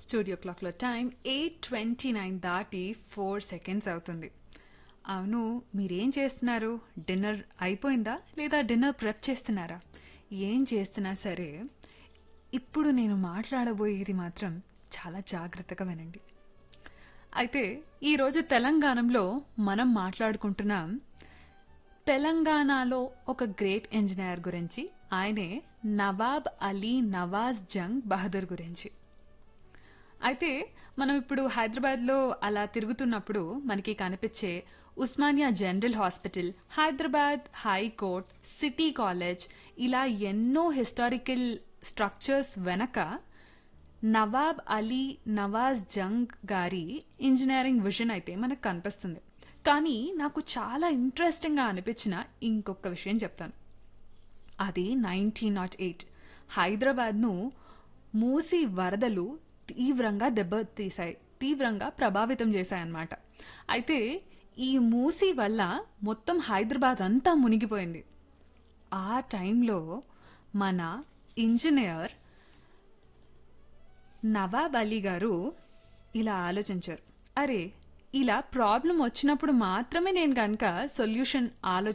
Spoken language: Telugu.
స్టూడియో క్లాక్లో టైం ఎయిట్ ట్వంటీ నైన్ దాటి ఫోర్ సెకండ్స్ అవుతుంది అవును మీరేం చేస్తున్నారు డిన్నర్ అయిపోయిందా లేదా డిన్నర్ ప్రెప్ చేస్తున్నారా ఏం చేస్తున్నా సరే ఇప్పుడు నేను మాట్లాడబోయేది మాత్రం చాలా జాగ్రత్తగా వినండి అయితే ఈరోజు తెలంగాణలో మనం మాట్లాడుకుంటున్నాం తెలంగాణలో ఒక గ్రేట్ ఇంజనీర్ గురించి ఆయనే నవాబ్ అలీ నవాజ్ జంగ్ బహదూర్ గురించి అయితే మనం ఇప్పుడు హైదరాబాద్లో అలా తిరుగుతున్నప్పుడు మనకి కనిపించే Osmania general hospital Hyderabad high court city college ఇలా ఎన్నో హిస్టారికల్ స్ట్రక్చర్స్ వెనక నవాబ్ అలీ నవాజ్ జంగ్ గారి ఇంజనీరింగ్ విజన్ అయితే మనకు కనిపిస్తుంది కానీ నాకు చాలా ఇంట్రెస్టింగ్గా అనిపించిన ఇంకొక విషయం చెప్తాను అది నైన్టీన్ నాట్ ఎయిట్ హైదరాబాద్ను మూసి వరదలు తీవ్రంగా దెబ్బతీశాయి తీవ్రంగా ప్రభావితం చేశాయన్నమాట అయితే ఈ మూసి వల్ల మొత్తం హైదరాబాద్ అంతా మునిగిపోయింది ఆ టైంలో మన ఇంజనీర్ నవాబ్ అలీ గారు ఇలా ఆలోచించారు అరే ఇలా ప్రాబ్లం వచ్చినప్పుడు మాత్రమే నేను కనుక సొల్యూషన్ ఆలో